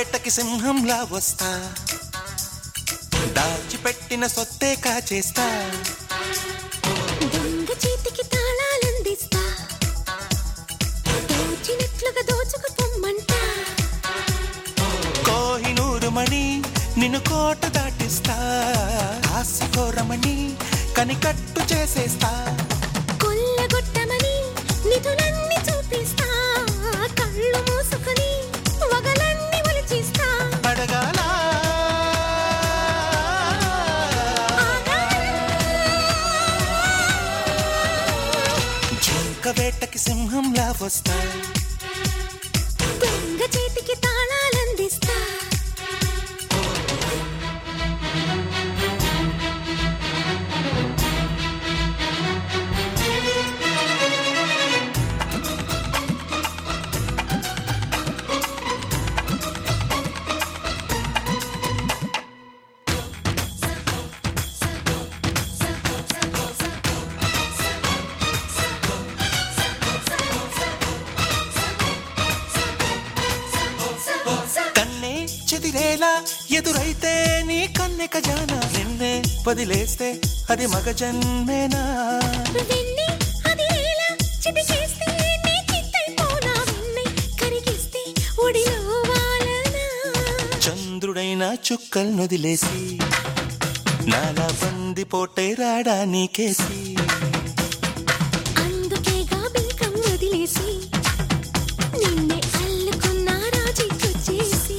వేటకి సింహంలా వస్తా దాచిపెట్టిన సొత్తే కాచేస్తా దొంగ చేతికి తాళాలందిస్తా దోచినట్లుగా దోచుకుపోమ్మంటా కోహినూరు మణి నిన్ను కోట దాటిస్తా ఆశకోరమణి కనికట్టు చేసేస్తా కొల్లగొట్టమని నిధులన్నీ చూపిస్తా కళ్ళు మూసుకొని వగలన్నీ ఒలిచిస్తా అడగాల జింక వేటకి సింహంలా వస్తా దొంగ చేతికి తాళాలందిస్తా కన్నే చెదిరేలా ఎదురైతే నీ కన్నె ఖజానా నిన్నే వదిలేస్తే అది మగ జన్మేనా వెన్ని అది ఎలా చిటికేస్తే నీ చిత్తైపోనా వెన్నై కరిగిస్తే ఒడిలో వాలనా చంద్రుడైన చుక్కల్ నొదిలేసి నాలా బంది పోటే రాడా నీకేసి అందుకేగా బింకం వదిలేసి నిన్నే అల్లుకున్న రాజీకొచ్చేసి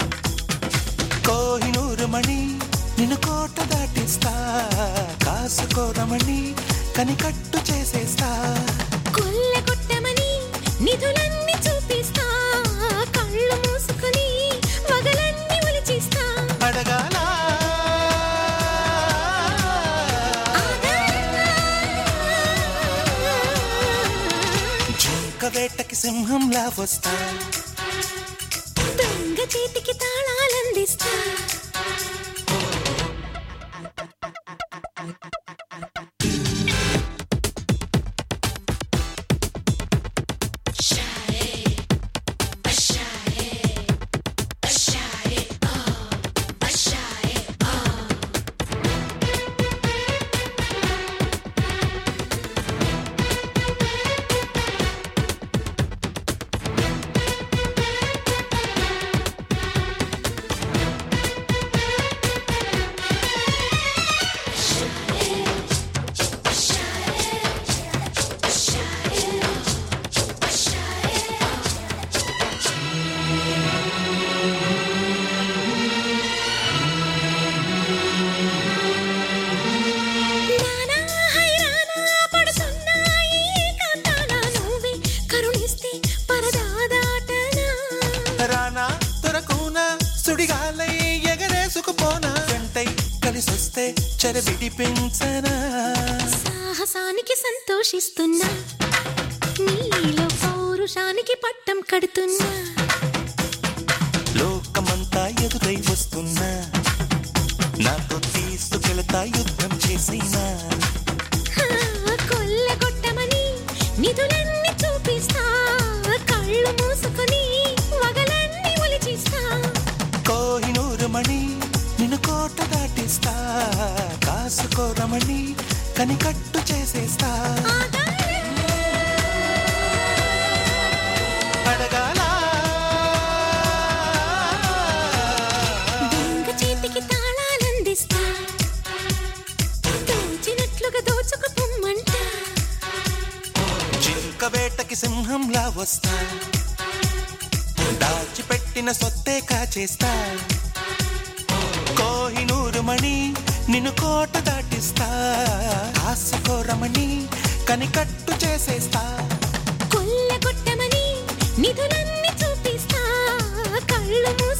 కోహినూరు మణి నిన్ను కోట దాటిస్తా కాసుకోరమణి కనికట్టు చేసేస్తా కొల్లగొట్టమని నిధులన్నీ చూపిస్తా కళ్ళు మూసుకొని వగలన్నీ ఒలిచిస్తా అడగాల జింక వేటకి సింహంలా వస్తా దొంగ చేతికి తాళాలందిస్తా నానా హైరానా పడుతున్నాయి కాంతాల నువ్వే కరుణిస్తే పరదా దాటనా రానా దొరకునా సుడిగాలై ఎగరేసుకుపోనా వెంటై కలిసొస్తే చెరబిడి పెంచనా సాహసానికి సంతోషిస్తున్నా నీలో పౌరుషానికి పట్టం కడుతున్నా లోకమంతా ఎదురై వస్తున్నా నాతో తీసుకెళతా యుద్ధం చేసినా హా, కొల్లగొట్టమని నిధులన్నీ చూపిస్తా కళ్ళు మూసుకొని వగలన్నీ ఒలిచిస్తా కోహినూరు మణి నిన్ను కోట దాటిస్తా కాసుకోరమణి కనికట్టు చేసేస్తా అడగాల దొంగ చేతికి తాళాలందిస్తా దోచినట్లుగా దోచుకుపోమ్మంటా జింక వేటకి సింహంలా వస్తా దాచిపెట్టిన సొత్తే కాచేస్తా కోహినూరు మణి నిన్ను కోట దాటిస్తా ఆశకోరమణి కనికట్టు చేసేస్తా కొల్లగొట్టమని నిధులన్నీ చూపిస్తా కళ్ళు మూసుకొని